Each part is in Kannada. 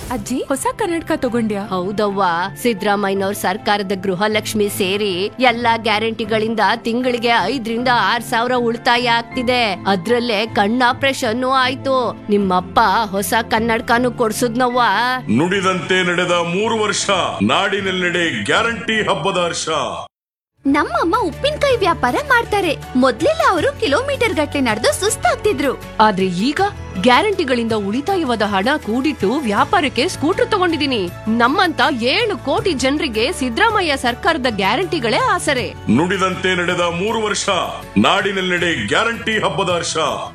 ಅಜ್ಜಿ ಹೊಸ ಕನ್ನಡಕ ತಗೊಂಡ್ಯಾ ಹೌದವ್ವ ಸಿದ್ದರಾಮಯ್ಯನವ್ರ ಸರ್ಕಾರದ ಗೃಹಲಕ್ಷ್ಮಿ ಸೇರಿ ಎಲ್ಲಾ ಗ್ಯಾರಂಟಿಗಳಿಂದ ತಿಂಗಳಿಗೆ ಐದರಿಂದ ಆರ್ ಸಾವಿರ ಉಳಿತಾಯ ಆಗ್ತಿದೆ ಅದ್ರಲ್ಲೇ ಕಣ್ಣ ಆಪರೇಷನ್ ಆಯ್ತು ನಿಮ್ಮಪ್ಪ ಹೊಸ ಕನ್ನಡಕನು ಕೊಡ್ಸುದ್ನವ್ವ ನುಡಿದಂತೆ ನಡೆದ ಮೂರು ವರ್ಷ ನಾಡಿನೆಲ್ಲೆಡೆ ಗ್ಯಾರಂಟಿ ಹಬ್ಬದ ಹರ್ಷ ನಮ್ಮಮ್ಮ ಉಪ್ಪಿನಕಾಯಿ ವ್ಯಾಪಾರ ಮಾಡ್ತಾರೆ ಮೊದ್ಲೆಲ್ಲ ಅವರು ಕಿಲೋಮೀಟರ್ ಗಟ್ಟಲೆ ನಡೆದು ಸುಸ್ತಾಗ್ತಿದ್ರು ಆದ್ರೆ ಈಗ ಗ್ಯಾರಂಟಿಗಳಿಂದ ಉಳಿತಾಯವಾದ ಹಣ ಕೂಡಿಟ್ಟು ವ್ಯಾಪಾರಕ್ಕೆ ಸ್ಕೂಟರ್ ತಗೊಂಡಿದೀನಿ ನಮ್ಮಂತ ಏಳು ಕೋಟಿ ಜನರಿಗೆ ಸಿದ್ದರಾಮಯ್ಯ ಸರ್ಕಾರದ ಗ್ಯಾರಂಟಿಗಳೇ ಆಸರೆ ನುಡಿದಂತೆ ನಡೆದ ಮೂರು ವರ್ಷ ನಾಡಿನೆಲ್ಲೆಡೆ ಗ್ಯಾರಂಟಿ ಹಬ್ಬದ ಹರ್ಷ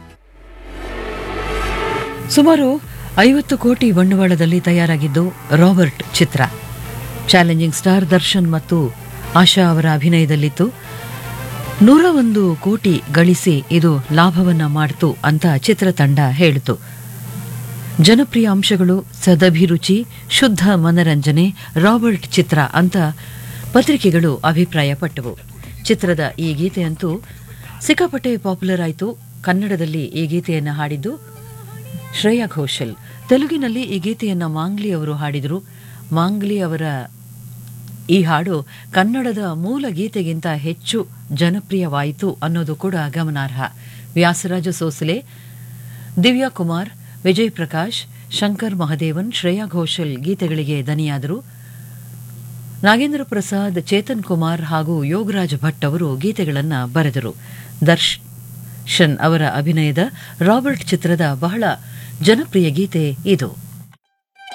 ಸುಮಾರು ಐವತ್ತು ಕೋಟಿ ಬಂಡವಾಳದಲ್ಲಿ ತಯಾರಾಗಿದ್ದು ರಾಬರ್ಟ್ ಚಿತ್ರ ಚಾಲೆಂಜಿಂಗ್ ಸ್ಟಾರ್ ದರ್ಶನ್ ಮತ್ತು ಆಶಾ ಅವರ ಅಭಿನಯದಲ್ಲಿತ್ತು ನೂರ ಒಂದು ಕೋಟಿ ಗಳಿಸಿ ಇದು ಲಾಭವನ್ನ ಮಾಡಿತು ಅಂತ ಚಿತ್ರತಂಡ ಹೇಳಿತು ಜನಪ್ರಿಯ ಅಂಶಗಳು ಸದಭಿರುಚಿ ಶುದ್ಧ ಮನರಂಜನೆ ರಾಬರ್ಟ್ ಚಿತ್ರ ಅಂತ ಪತ್ರಿಕೆಗಳು ಅಭಿಪ್ರಾಯಪಟ್ಟವು ಚಿತ್ರದ ಈ ಗೀತೆಯಂತೂ ಸಿಕ್ಕಾಪಟ್ಟೆ ಪಾಪ್ಯುಲರ್ ಆಯಿತು ಕನ್ನಡದಲ್ಲಿ ಈ ಗೀತೆಯನ್ನು ಹಾಡಿದ್ದು ಶ್ರೇಯಾ ಘೋಷಲ್ ತೆಲುಗಿನಲ್ಲಿ ಈ ಗೀತೆಯನ್ನು ಮಾಂಗ್ಲಿ ಅವರು ಹಾಡಿದರು ಮಾಂಗ್ಲಿ ಅವರ ಈ ಹಾಡು ಕನ್ನಡದ ಮೂಲ ಗೀತೆಗಿಂತ ಹೆಚ್ಚು ಜನಪ್ರಿಯವಾಯಿತು ಅನ್ನೋದು ಕೂಡ ಗಮನಾರ್ಹ ವ್ಯಾಸರಾಜ ಸೋಸಲೆ ದಿವ್ಯಾ ಕುಮಾರ್ ವಿಜಯ್ ಪ್ರಕಾಶ್ ಶಂಕರ್ ಮಹದೇವನ್ ಶ್ರೇಯಾ ಘೋಷಲ್ ಗೀತೆಗಳಿಗೆ ದನಿಯಾದರು ನಾಗೇಂದ್ರ ಪ್ರಸಾದ್ ಚೇತನ್ ಕುಮಾರ್ ಹಾಗೂ ಯೋಗರಾಜ್ ಭಟ್ ಅವರು ಗೀತೆಗಳನ್ನು ಬರೆದರು ದರ್ಶನ್ ಅವರ ಅಭಿನಯದ ರಾಬರ್ಟ್ ಚಿತ್ರದ ಬಹಳ ಜನಪ್ರಿಯ ಗೀತೆ ಇದು